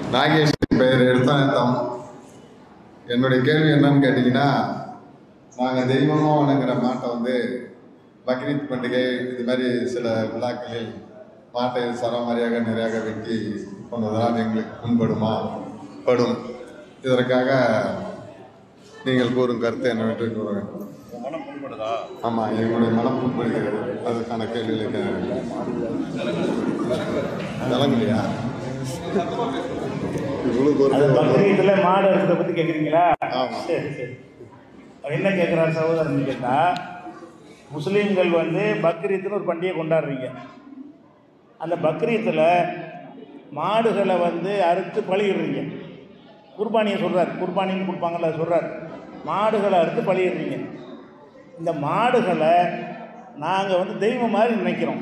நாகேஷ் பெயர் எழுத்தானத்தம் என்னுடைய கேள்வி என்னன்னு கேட்டிங்கன்னா நாங்கள் தெய்வமாக வணங்குற மாட்டை வந்து பக்ரீத் பண்டிகை இது மாதிரி சில விழாக்களில் மாட்டை சரமாரியாக நிறையாக வெட்டி கொண்டதனால் எங்களுக்கு புண்படுமா படும் இதற்காக நீங்கள் கூறும் கருத்து என்னவென்று கூற வேண்டும் உன் மனம் புண்படுதா ஆமாம் எங்களுடைய மனம் புண்படுகிறது அதுக்கான கேள்விகளுக்கு நலங்கலையா இவ்வளவு அது ஒரு பக்ரீத்தில் மாடு இருக்கிறத பற்றி கேட்குறீங்களா ஆமா. சரி சரி அவர் என்ன கேட்குறாரு சகோதரன் கேட்டால் முஸ்லீம்கள் வந்து பக்ரீத்துன்னு ஒரு பண்டிகை கொண்டாடுறீங்க அந்த பக்ரீத்தில் மாடுகளை வந்து அறுத்து பழியிடுறீங்க குர்பானியை சொல்கிறார் குர்பானின்னு கொடுப்பாங்கல்ல சொல்கிறார் மாடுகளை அறுத்து பழியிடுறீங்க இந்த மாடுகளை நாங்கள் வந்து தெய்வம் மாதிரி நினைக்கிறோம்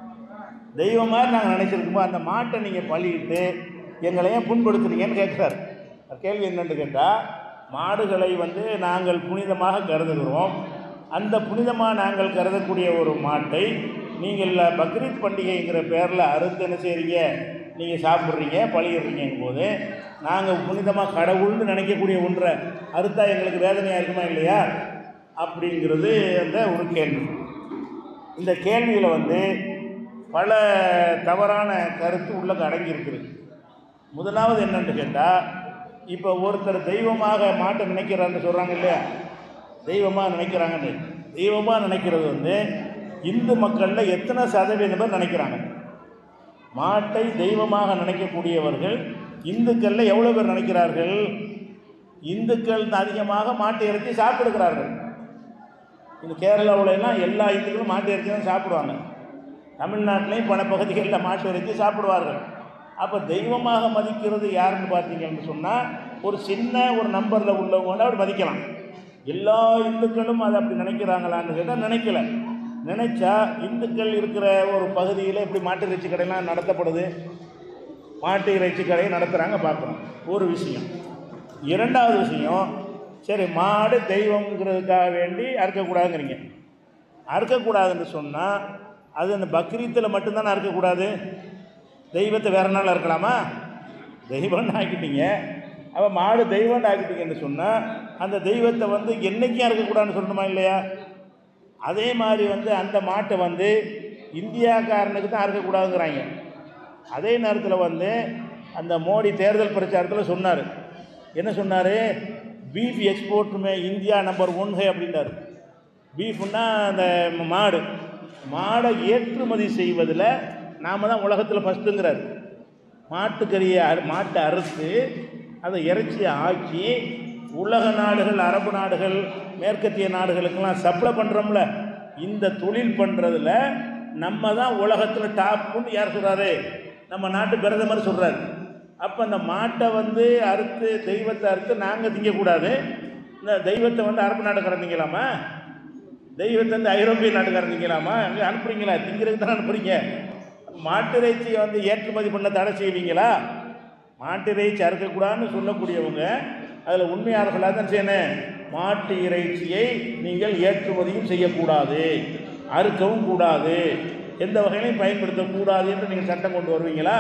தெய்வம் மாதிரி நாங்கள் நினைச்சிருக்கோம் அந்த மாட்டை நீங்கள் பழியிட்டு எங்களை ஏன் புண்படுத்துறீங்கன்னு கேட்குறாரு கேள்வி என்னன்னு கேட்டால் மாடுகளை வந்து நாங்கள் புனிதமாக கருதுகிறோம் அந்த புனிதமாக நாங்கள் கருதக்கூடிய ஒரு மாட்டை நீங்கள் பக்ரீத் பண்டிகைங்கிற பேரில் அறுத்து என்ன செய்கிறீங்க நீங்கள் சாப்பிட்றீங்க பழியிடுறீங்கும் போது நாங்கள் புனிதமாக கடவுள்னு நினைக்கக்கூடிய ஒன்றை அறுத்தா எங்களுக்கு வேதனையாக இருக்குமா இல்லையா அப்படிங்கிறது அந்த ஒரு கேள்வி இந்த கேள்வியில் வந்து பல தவறான கருத்து உள்ள அடங்கி இருக்குது முதலாவது என்னன்னு கேட்டால் இப்போ ஒருத்தர் தெய்வமாக மாட்ட நினைக்கிறான்னு சொல்கிறாங்க இல்லையா தெய்வமாக நினைக்கிறாங்கன்னு தெய்வமாக நினைக்கிறது வந்து இந்து மக்களில் எத்தனை சதவீதம் பேர் நினைக்கிறாங்க மாட்டை தெய்வமாக நினைக்கக்கூடியவர்கள் இந்துக்களில் எவ்வளோ பேர் நினைக்கிறார்கள் இந்துக்கள் அதிகமாக மாட்டு இறைச்சி சாப்பிடுகிறார்கள் இந்த கேரளாவுல எல்லாம் எல்லா இந்துக்களும் மாட்டு இறைச்சி தான் சாப்பிடுவாங்க தமிழ்நாட்டிலையும் பல பகுதிகளில் மாட்டு இறைச்சி சாப்பிடுவார்கள் அப்போ தெய்வமாக மதிக்கிறது யாருன்னு பார்த்தீங்கன்னு சொன்னால் ஒரு சின்ன ஒரு நம்பரில் உள்ளவங்க அவர் மதிக்கலாம் எல்லா இந்துக்களும் அதை அப்படி நினைக்கிறாங்களான்னு கேட்டால் நினைக்கல நினைச்சா இந்துக்கள் இருக்கிற ஒரு பகுதியில் இப்படி மாட்டு இறைச்சி கடையெல்லாம் நடத்தப்படுது மாட்டு இறைச்சி கடையை நடத்துகிறாங்க பார்க்குறோம் ஒரு விஷயம் இரண்டாவது விஷயம் சரி மாடு தெய்வங்கிறதுக்காக வேண்டி அறுக்கக்கூடாதுங்கிறீங்க அறுக்கக்கூடாதுன்னு சொன்னால் அது அந்த பக்ரீத்தில் மட்டும்தானே அறுக்கக்கூடாது தெய்வத்தை வேற நாள் அறுக்கலாமா தெய்வம்னு ஆக்கிட்டீங்க அப்போ மாடு தெய்வம்னு ஆக்கிட்டீங்கன்னு சொன்னால் அந்த தெய்வத்தை வந்து என்றைக்கும் அறுக்கக்கூடாதுன்னு சொல்லணுமா இல்லையா அதே மாதிரி வந்து அந்த மாட்டை வந்து இந்தியாக்காரனுக்கு தான் அறுக்கக்கூடாதுங்கிறாங்க அதே நேரத்தில் வந்து அந்த மோடி தேர்தல் பிரச்சாரத்தில் சொன்னார் என்ன சொன்னார் பீஃப் எக்ஸ்போர்ட்டுமே இந்தியா நம்பர் ஒன் ஹே அப்படின்னாரு பீஃப்னா அந்த மாடு மாடை ஏற்றுமதி செய்வதில் நாம் தான் உலகத்தில் ஃபஸ்ட்டுங்கிறார் மாட்டுக்கறியை அறு மாட்டை அறுத்து அதை இறைச்சியை ஆக்கி உலக நாடுகள் அரபு நாடுகள் மேற்கத்திய நாடுகளுக்கெல்லாம் சப்ளை பண்ணுறோம்ல இந்த தொழில் பண்ணுறதுல நம்ம தான் உலகத்தில் டாப்புன்னு யார் சொல்கிறாரு நம்ம நாட்டு பிரதமர் சொல்கிறாரு அப்போ அந்த மாட்டை வந்து அறுத்து தெய்வத்தை அறுத்து நாங்கள் திங்கக்கூடாது இந்த தெய்வத்தை வந்து அரபு நாட்டுக்காரன் திங்கலாமா தெய்வத்தை வந்து ஐரோப்பிய நாட்டுக்காரன் திங்கலாமா அங்கே அனுப்புறீங்களா திங்கிறதுக்கு தான் அனுப்புறீங்க மாட்டிறைச்சியை வந்து ஏற்றுமதி பண்ண தடை செய்வீங்களா மாட்டிறைச்சி அறுக்கக்கூடாதுன்னு சொல்லக்கூடியவங்க அதில் உண்மையாளர்களாக தான் செய்யணும் மாட்டு இறைச்சியை நீங்கள் ஏற்றுமதியும் செய்யக்கூடாது அறுக்கவும் கூடாது எந்த வகையிலையும் பயன்படுத்தக்கூடாது என்று நீங்கள் சட்டம் கொண்டு வருவீங்களா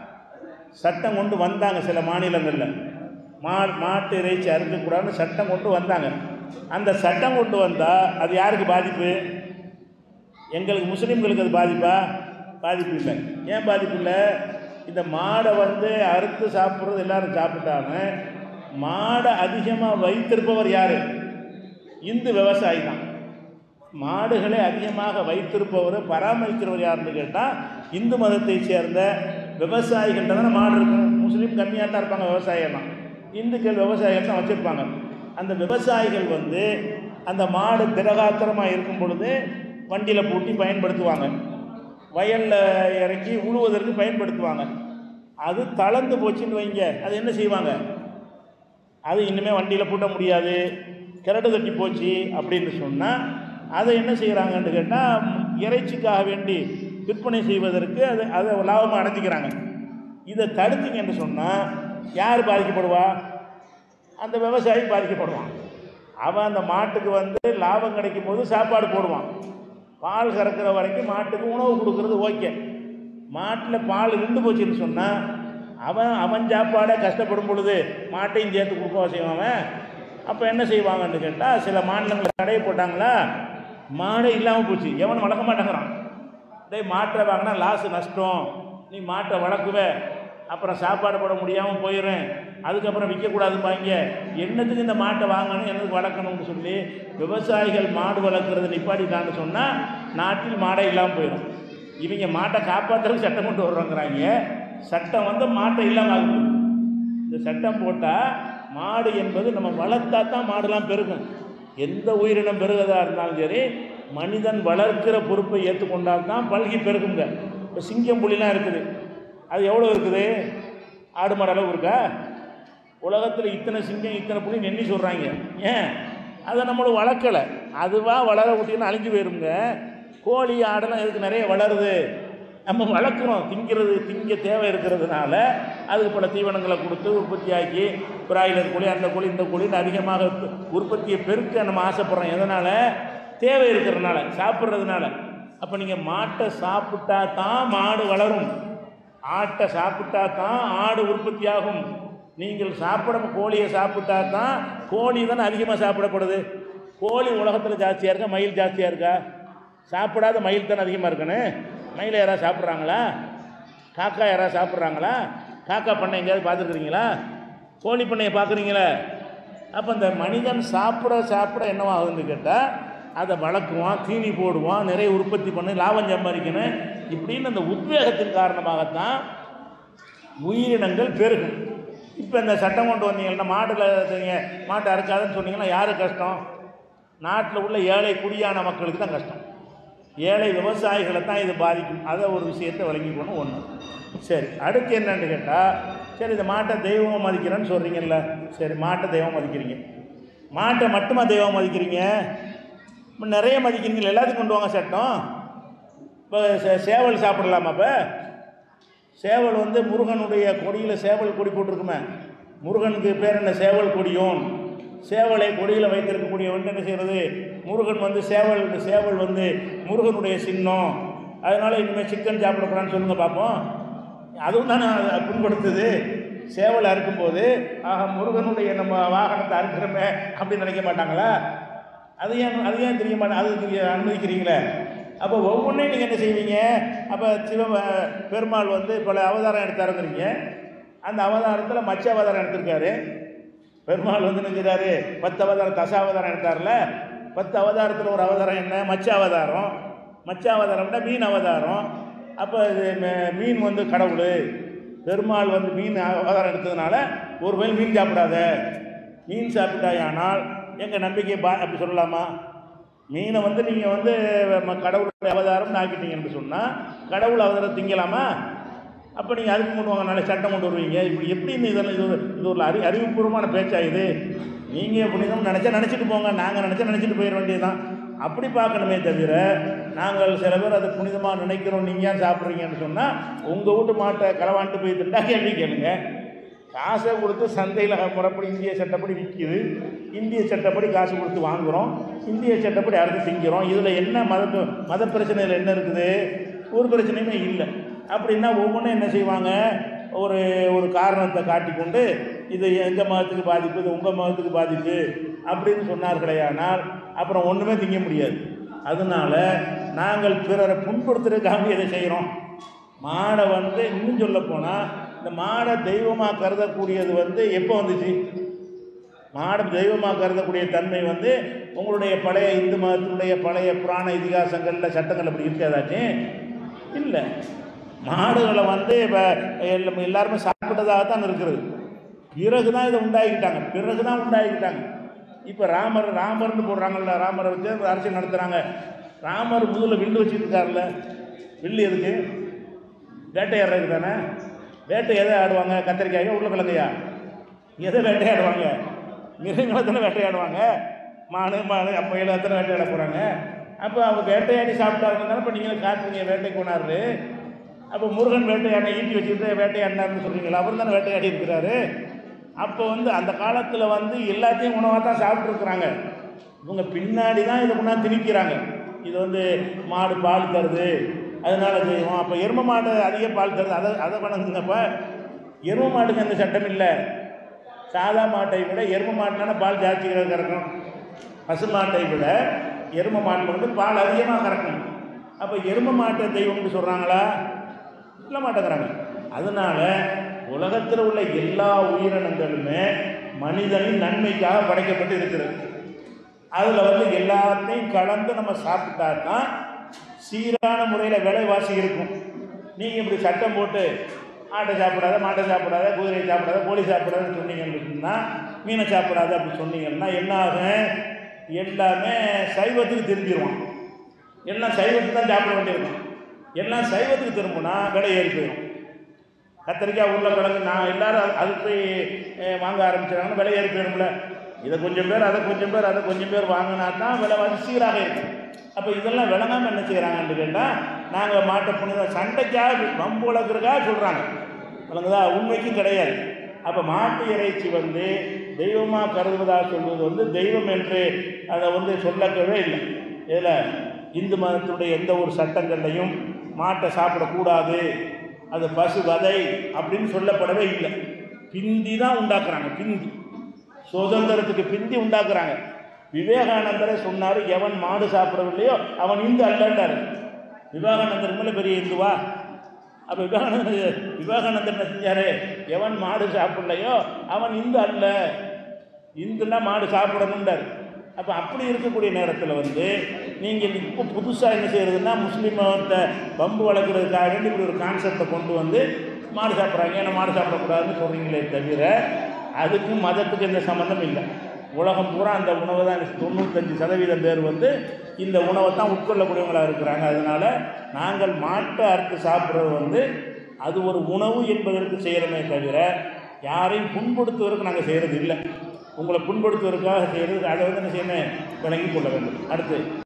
சட்டம் கொண்டு வந்தாங்க சில மாநிலங்களில் மா மாட்டு இறைச்சி அறுக்கக்கூடாதுன்னு சட்டம் கொண்டு வந்தாங்க அந்த சட்டம் கொண்டு வந்தால் அது யாருக்கு பாதிப்பு எங்களுக்கு முஸ்லீம்களுக்கு அது பாதிப்பா பாதிப்பு இல்லை ஏன் பாதிப்பு இல்லை இந்த மாடை வந்து அறுத்து சாப்பிட்றது எல்லாரும் சாப்பிட்டாங்க மாடை அதிகமாக வைத்திருப்பவர் யார் இந்து விவசாயி தான் மாடுகளை அதிகமாக வைத்திருப்பவர் பராமரிக்கிறவர் யாருன்னு கேட்டால் இந்து மதத்தை சேர்ந்த விவசாயிகள்கிட்ட தானே மாடு இருக்கும் முஸ்லீம் கம்மியாக தான் இருப்பாங்க விவசாயம்லாம் இந்துக்கள் விவசாயிகள் தான் வச்சுருப்பாங்க அந்த விவசாயிகள் வந்து அந்த மாடு திரகாத்திரமாக இருக்கும் பொழுது வண்டியில் பூட்டி பயன்படுத்துவாங்க வயலில் இறக்கி உழுவதற்கு பயன்படுத்துவாங்க அது தளர்ந்து போச்சுன்னு வைங்க அது என்ன செய்வாங்க அது இனிமேல் வண்டியில் பூட்ட முடியாது கிரடு தட்டி போச்சு அப்படின்னு சொன்னால் அதை என்ன செய்கிறாங்கன்னு கேட்டால் இறைச்சிக்காக வேண்டி விற்பனை செய்வதற்கு அது அதை லாபமாக அடைஞ்சிக்கிறாங்க இதை தடுத்தீங்கன்னு சொன்னால் யார் பாதிக்கப்படுவா அந்த விவசாயி பாதிக்கப்படுவான் அவன் அந்த மாட்டுக்கு வந்து லாபம் கிடைக்கும் போது சாப்பாடு போடுவான் பால் கறக்கிற வரைக்கும் மாட்டுக்கு உணவு கொடுக்கறது ஓகே மாட்டில் பால் இருந்து போச்சுன்னு சொன்னால் அவன் அவன் சாப்பாடை கஷ்டப்படும் பொழுது மாட்டையும் சேர்த்து கொடுக்க செய்வான் அவன் அப்போ என்ன செய்வாங்கன்னு கேட்டால் சில மாநிலங்கள் தடை போட்டாங்களா மாடே இல்லாமல் போச்சு எவனும் வளர்க்க மாட்டேங்கிறான் டேய் மாட்டை வாங்கினா லாஸ் நஷ்டம் நீ மாட்டை வளர்க்குவ அப்புறம் சாப்பாடு போட முடியாமல் போயிடும் அதுக்கப்புறம் விற்கக்கூடாதுப்பாங்க என்னத்துக்கு இந்த மாட்டை வாங்கணும் என்னதுக்கு வளர்க்கணும்னு சொல்லி விவசாயிகள் மாடு வளர்க்குறத நிப்பாட்டிட்டான்னு சொன்னால் நாட்டில் மாடே இல்லாமல் போயிடும் இவங்க மாட்டை காப்பாற்றுறதுக்கு சட்டம் கொண்டு வருவாங்கிறாங்க சட்டம் வந்து மாட்டை இல்லாமல் ஆகுது இந்த சட்டம் போட்டால் மாடு என்பது நம்ம வளர்த்தா தான் மாடுலாம் பெருகும் எந்த உயிரினம் பெருகதா இருந்தாலும் சரி மனிதன் வளர்க்கிற பொறுப்பை ஏற்றுக்கொண்டால் தான் பல்கி பெருகுங்க இப்போ சிங்கம் புலிலாம் இருக்குது அது எவ்வளோ இருக்குது ஆடு மாடு அளவு இருக்கா உலகத்தில் இத்தனை சிங்கம் இத்தனை புலி எண்ணி சொல்கிறாங்க ஏன் அதை நம்மளும் வளர்க்கலை அதுவாக வளர விட்டிங்கன்னா அழிஞ்சு போயிருங்க கோழி ஆடெல்லாம் எதுக்கு நிறைய வளருது நம்ம வளர்க்குறோம் திங்கிறது திங்க தேவை இருக்கிறதுனால அதுக்கு பல தீவனங்களை கொடுத்து உற்பத்தியாக்கி பிராய்லர் கோழி அந்த கோழி இந்த கோழின்னு அதிகமாக உற்ப- உற்பத்தியை பெருக்க நம்ம ஆசைப்படுறோம் எதனால் தேவை இருக்கிறதுனால சாப்பிட்றதுனால அப்போ நீங்கள் மாட்டை சாப்பிட்டா தான் மாடு வளரும் ஆட்டை சாப்பிட்டா தான் ஆடு உற்பத்தியாகும் நீங்கள் சாப்பிட கோழியை சாப்பிட்டா தான் கோழி தானே அதிகமாக சாப்பிடப்படுது கோழி உலகத்தில் ஜாஸ்தியாக இருக்கா மயில் ஜாஸ்தியாக இருக்கா சாப்பிடாத மயில் தானே அதிகமாக இருக்கணும் மயிலை யாராவது சாப்பிட்றாங்களா காக்கா யாராவது சாப்பிட்றாங்களா காக்கா பண்ணை எங்கேயாவது பார்த்துருக்குறீங்களா கோழி பண்ணையை பார்க்குறீங்களா அப்போ இந்த மனிதன் சாப்பிட சாப்பிட என்னவாகுதுன்னு கேட்டால் அதை வளர்க்குவான் தீனி போடுவான் நிறைய உற்பத்தி பண்ணி லாபம் சம்பாதிக்கணும் இப்படின்னு அந்த உத்வேகத்தின் காரணமாகத்தான் உயிரினங்கள் பெருகும் இப்போ இந்த சட்டம் கொண்டு வந்தீங்கன்னா மாட்டில் நீங்கள் மாட்டை அறுக்காதுன்னு சொன்னீங்கன்னா யாரு கஷ்டம் நாட்டில் உள்ள ஏழை குடியான மக்களுக்கு தான் கஷ்டம் ஏழை விவசாயிகளை தான் இது பாதிக்கும் அதை ஒரு விஷயத்தை விளங்கிக்கணும் ஒன்று சரி அடுத்து என்னன்னு கேட்டால் சரி இந்த மாட்டை தெய்வமாக மதிக்கிறேன்னு சொல்கிறீங்கல்ல சரி மாட்டை தெய்வம் மதிக்கிறீங்க மாட்டை மட்டுமா தெய்வம் மதிக்கிறீங்க இப்போ நிறைய மதிக்கிறீங்களா எல்லாத்துக்கும் கொண்டு வாங்க சட்டம் இப்போ சே- சேவல் சாப்பிடலாமா இப்போ சேவல் வந்து முருகனுடைய கொடியில் சேவல் கொடி போட்டிருக்குமே முருகனுக்கு பேர் என்ன சேவல் கொடியோன் சேவலை கொடியில் வைத்திருக்கக்கூடியவன் என்ன செய்கிறது முருகன் வந்து சேவல் சேவல் வந்து முருகனுடைய சின்னம் அதனால் இனிமேல் சிக்கன் சாப்பிடக்கூடாதுன்னு சொல்லுங்கள் பார்ப்போம் அதுவும் தானே அதை புண்படுத்துது சேவல் அறுக்கும்போது ஆஹா முருகனுடைய நம்ம வாகனத்தை அறுக்கிறோமே அப்படின்னு நினைக்க மாட்டாங்களா அது ஏன் அது ஏன் தெரிய மாட்டேன் அது நீங்கள் அனுமதிக்கிறீங்களே அப்போ ஒவ்வொன்றையும் நீங்கள் என்ன செய்வீங்க அப்போ சிவ பெருமாள் வந்து பல அவதாரம் எடுத்தாருங்கிறீங்க அந்த அவதாரத்தில் மச்ச அவதாரம் எடுத்திருக்காரு பெருமாள் வந்து நினைக்கிறாரு பத்து அவதாரம் தசாவதாரம் எடுத்தார்ல பத்து அவதாரத்தில் ஒரு அவதாரம் என்ன மச்ச அவதாரம் மச்ச அவதாரம்னா மீன் அவதாரம் அப்போ இது ம- மீன் வந்து கடவுள் பெருமாள் வந்து மீன் அவதாரம் எடுத்ததுனால ஒரு வேளை மீன் சாப்பிடாத மீன் சாப்பிட்டாயானால் எங்கள் நம்பிக்கை பா அப்படி சொல்லலாமா மீனை வந்து நீங்கள் வந்து ம- கடவுளுடைய அவதாரம் ஆக்கிட்டீங்கன்னு சொன்னால் கடவுள் அவதாரம் திங்கலாமா அப்போ நீங்கள் அதுக்கு கொண்டு வாங்க நாளைக்கு சட்டம் கொண்டு வருவீங்க இப்படி எப்படி இந்த இதெல்லாம் இது ஒரு இது ஒரு அறி அறிவுபூர்வமான பேச்சா இது நீங்கள் புனிதம் நினச்சா நினச்சிட்டு போங்க நாங்கள் நினச்சா நினச்சிட்டு போயிட வேண்டியதுதான் அப்படி பார்க்கணுமே தவிர நாங்கள் சில பேர் அதை புனிதமாக நினைக்கிறோம் நீங்கள் ஏன் சாப்பிட்றீங்கன்னு சொன்னால் உங்கள் வீட்டு மாட்டை களவாண்டு போய் திண்டா கேள்வி கேளுங்க காசை கொடுத்து சந்தையில் முறைப்படி இந்திய சட்டப்படி விற்கிது இந்திய சட்டப்படி காசு கொடுத்து வாங்குகிறோம் இந்திய சட்டப்படி அறுத்து திங்கிறோம் இதில் என்ன மத மத பிரச்சனையில் என்ன இருக்குது ஒரு பிரச்சனையுமே இல்லை அப்படின்னா ஒவ்வொன்றும் என்ன செய்வாங்க ஒரு ஒரு காரணத்தை காட்டிக்கொண்டு இது எங்கள் மதத்துக்கு பாதிப்பு இது உங்கள் மதத்துக்கு பாதிப்பு அப்படின்னு சொன்னார்களேயானால் அப்புறம் ஒன்றுமே திங்க முடியாது அதனால நாங்கள் பிறரை புண்படுத்துறதுக்காக இதை செய்கிறோம் மாடை வந்து இன்னும் சொல்ல போனால் இந்த மாடை தெய்வமாக கருதக்கூடியது வந்து எப்போ வந்துச்சு மாடை தெய்வமாக கருதக்கூடிய தன்மை வந்து உங்களுடைய பழைய இந்து மதத்தினுடைய பழைய புராண இதிகாசங்களில் சட்டங்கள் அப்படி இருக்காதாச்சு இல்லை மாடுகளை வந்து இப்போ எல்லாருமே சாப்பிட்டதாக தான் இருக்கிறது பிறகு தான் இதை உண்டாக்கிட்டாங்க பிறகு தான் உண்டாக்கிட்டாங்க இப்போ ராமர் ராமர்னு போடுறாங்கல்ல ராமரை வச்சு அரசியல் நடத்துகிறாங்க ராமர் முதல்ல வில்லு வச்சுட்டு இருக்காருல்ல வில்லு எதுக்கு வேட்டையாடுறதுக்கு தானே வேட்டை எதை ஆடுவாங்க கத்திரிக்காயா உருளைக்கிழங்கையா எதை வேட்டையாடுவாங்க மிருகங்களை தானே வேட்டையாடுவாங்க மானு மானு அப்பையில் எத்தனை வேட்டையாட போகிறாங்க அப்போ அவங்க வேட்டையாடி சாப்பிட்டாருன்னு இப்போ நீங்கள் காட்டுறீங்க வேட்டைக்கு போனாரு அப்போ முருகன் வேட்டையாட ஈட்டி வச்சுட்டு வேட்டையாடினாருன்னு சொல்கிறீங்களா அவர் தானே வேட்டையாடி இருக்கிறாரு அப்போ வந்து அந்த காலத்தில் வந்து எல்லாத்தையும் உணவாக தான் சாப்பிட்ருக்குறாங்க இவங்க பின்னாடி தான் இதை கொண்டாந்து திணிக்கிறாங்க இது வந்து மாடு பால் தருது அதனால செய்வோம் அப்போ எரும மாடு அதிக பால் தருது அதை அதை வணங்குங்கப்ப எரும மாட்டுக்கு அந்த சட்டம் இல்லை சாதா மாட்டை விட எரும மாட்டுனா பால் ஜாஸ்தி கறக்கும் பசு மாட்டை விட எரும மாட்டில் வந்து பால் அதிகமாக கறக்கும் அப்போ எரும மாட்டை தெய்வம்னு சொல்கிறாங்களா சொல்ல மாட்டேங்கிறாங்க அதனால உலகத்தில் உள்ள எல்லா உயிரினங்களுமே மனிதனின் நன்மைக்காக படைக்கப்பட்டு இருக்கிறது அதில் வந்து எல்லாத்தையும் கலந்து நம்ம சாப்பிட்டா தான் சீரான முறையில் விலைவாசி இருக்கும் நீங்கள் இப்படி சட்டம் போட்டு ஆட்டை சாப்பிடாத மாட்டை சாப்பிடாத குதிரையை சாப்பிடாத கோழி சாப்பிடாதுன்னு சொன்னீங்கன்னு சொன்னால் மீனை சாப்பிடாத அப்படி சொன்னீங்கன்னா என்ன ஆகும் எல்லாமே சைவத்துக்கு திரும்பிடுவான் எல்லாம் சைவத்துக்கு தான் சாப்பிட வேண்டியிருக்கும் எல்லாம் சைவத்துக்கு திரும்பினா விலை ஏறி போயிடும் கத்திரிக்காய் உருளைக்கிழங்கு நான் எல்லாரும் அது- அது போய் அஹ், வாங்க ஆரம்பிச்சிடாங்கன்னா விலை ஏறி போயிடும்ல இதை கொஞ்சம் பேர் அதை கொஞ்சம் பேர் அதை கொஞ்சம் பேர் வாங்கினா தான் விலைவாசி சீராக இருக்கும் அப்போ இதெல்லாம் விளங்காமல் என்ன செய்கிறாங்கன்னு கேட்டால் நாங்கள் மாட்டை புனித சண்டைக்காக வம்பு வளர்க்குறதுக்காக சொல்கிறாங்க விளங்குதா உண்மைக்கும் கிடையாது அப்போ மாட்டு இறைச்சி வந்து தெய்வமாக கருதுவதாக சொல்வது வந்து தெய்வம் என்று அதை வந்து சொல்லக்கவே இல்லை இதில் இந்து மதத்துடைய எந்த ஒரு சட்டங்கள்லையும் மாட்டை சாப்பிடக்கூடாது அது பசு வதை அப்படின்னு சொல்லப்படவே இல்லை பிந்தி தான் உண்டாக்குறாங்க பிந்தி சுதந்திரத்துக்கு பிந்தி உண்டாக்குறாங்க விவேகானந்தரே சொன்னார் எவன் மாடு சாப்பிடவில்லையோ அவன் இந்து அல்லன்றார் விவேகானந்தர் மேலே பெரிய இந்துவா அப்போ விவேகானந்தர் விவேகானந்தர் என்ன செஞ்சாரு எவன் மாடு சாப்பிடலையோ அவன் இந்து அல்ல இந்துன்னா மாடு சாப்பிடணுன்றார் அப்போ அப்படி இருக்கக்கூடிய நேரத்தில் வந்து நீங்கள் இப்போ புதுசாக என்ன செய்யறதுன்னா முஸ்லீம் மதத்தை பம்பு வளர்க்குறதுக்காக வேண்டி இப்படி ஒரு கான்செப்டை கொண்டு வந்து மாடு சாப்பிட்றாங்க ஏன்னா மாடு சாப்பிடக்கூடாதுன்னு சொல்கிறீங்களே தவிர அதுக்கும் மதத்துக்கு எந்த சம்மந்தம் இல்லை உலகம் பூரா அந்த உணவை தான் தொண்ணூத்தஞ்சு சதவீதம் பேர் வந்து இந்த உணவை தான் உட்கொள்ளக்கூடியவங்களாக இருக்கிறாங்க அதனால் நாங்கள் மாட்டை அறுத்து சாப்பிட்றது வந்து அது ஒரு உணவு என்பதற்கு செய்கிறோமே தவிர யாரையும் புண்படுத்துவதற்கு நாங்கள் செய்கிறது இல்லை உங்களை புண்படுத்துவதற்காக செய்கிறது அதை வந்து என்ன செய்யணும் விளங்கி கொள்ள வேண்டும் அடுத்து